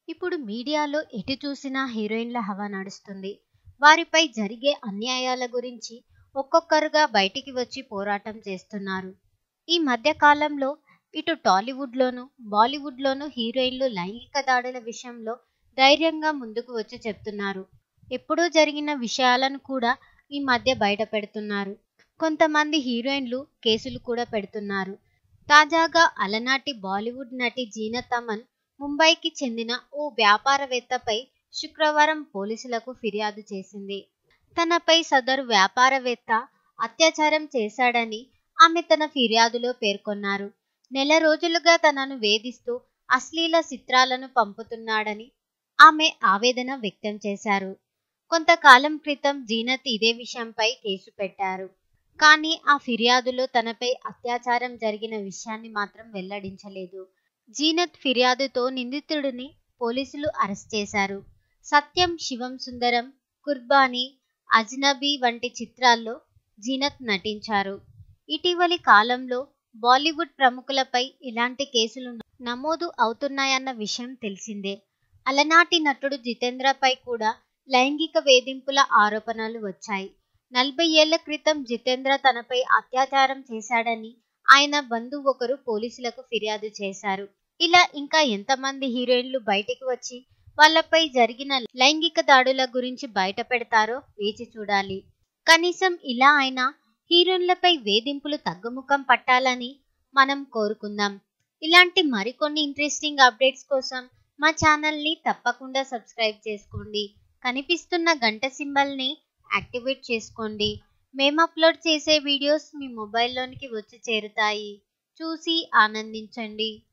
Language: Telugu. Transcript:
ఇప్పుడు మీడియాలో ఎటు చూసినా హీరోయిన్ల హవా నడుస్తుంది వారిపై జరిగే అన్యాయాల గురించి ఒక్కొక్కరుగా బయటికి వచ్చి పోరాటం చేస్తున్నారు ఈ మధ్య కాలంలో ఇటు టాలీవుడ్లోను బాలీవుడ్లోను హీరోయిన్లు లైంగిక దాడుల విషయంలో ధైర్యంగా ముందుకు వచ్చి చెప్తున్నారు ఎప్పుడూ జరిగిన విషయాలను కూడా ఈ మధ్య బయట పెడుతున్నారు కొంతమంది హీరోయిన్లు కేసులు కూడా పెడుతున్నారు తాజాగా అలనాటి బాలీవుడ్ నటి జీనత్ అమన్ ముంబైకి చెందిన ఓ వ్యాపారవేత్తపై శుక్రవారం పోలీసులకు ఫిర్యాదు చేసింది తనపై సదరు వ్యాపారవేత్త అత్యాచారం చేశాడని ఆమె తన ఫిర్యాదులో పేర్కొన్నారు నెల రోజులుగా తనను వేధిస్తూ అశ్లీల చిత్రాలను పంపుతున్నాడని ఆమె ఆవేదన వ్యక్తం చేశారు కొంతకాలం క్రితం జీనత్ ఇదే విషయంపై కేసు పెట్టారు కానీ ఆ ఫిర్యాదులో తనపై అత్యాచారం జరిగిన విషయాన్ని మాత్రం వెల్లడించలేదు జీనత్ ఫిర్యాదుతో నిందితుడిని పోలీసులు అరెస్ట్ చేశారు సత్యం శివం సుందరం కుర్బానీ అజ్నబీ వంటి చిత్రాల్లో జీనత్ నటించారు ఇటీవలి కాలంలో బాలీవుడ్ ప్రముఖులపై ఇలాంటి కేసులు నమోదు అవుతున్నాయన్న విషయం తెలిసిందే అలనాటి నటుడు జితేంద్రపై కూడా లైంగిక వేధింపుల ఆరోపణలు వచ్చాయి నలభై ఏళ్ల క్రితం జితేంద్ర తనపై అత్యాచారం చేశాడని ఆయన బంధువు ఒకరు పోలీసులకు ఫిర్యాదు చేశారు ఇలా ఇంకా ఎంతమంది హీరోయిన్లు బయటికి వచ్చి వాళ్ళపై జరిగిన లైంగిక దాడుల గురించి బయట పెడతారో వేచి చూడాలి కనీసం ఇలా అయినా హీరోయిన్లపై వేధింపులు తగ్గుముఖం పట్టాలని మనం కోరుకుందాం ఇలాంటి మరికొన్ని ఇంట్రెస్టింగ్ అప్డేట్స్ కోసం మా ఛానల్ని తప్పకుండా సబ్స్క్రైబ్ చేసుకోండి కనిపిస్తున్న గంట సింబల్ని యాక్టివేట్ చేసుకోండి మేము అప్లోడ్ చేసే వీడియోస్ మీ మొబైల్లోనికి వచ్చి చేరుతాయి చూసి ఆనందించండి